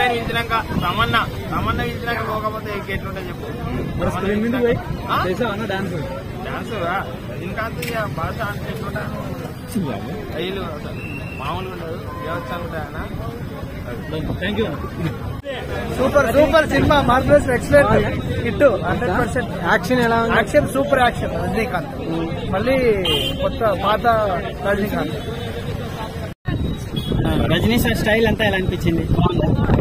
గారు పిలిచినాక తమన్నా తమన్నా పిలిచినాక పోకపోతే ఎట్లుంటే చెప్పు మరి స్క్రీన్ మీద పోయి ఆ? చేసావా అన్న డాన్స్ డాన్స్ రజనీకాంత్ ఇక భాష అంటే ఎట్లుంటాను రైలు మామూలుగా ఉండదు వ్యవస్థ ఉంటాయన thank you super super cinema marvellous excellent hit hundred percent action ఎలా ఉంది యాక్షన్ సూపర్ యాక్షన్ రజనీకాంత్ మళ్ళీ కొత్త పాత రజనీకాంత్ రజనీ సార్ స్టైల్ అంతా ఎలా అనిపించింది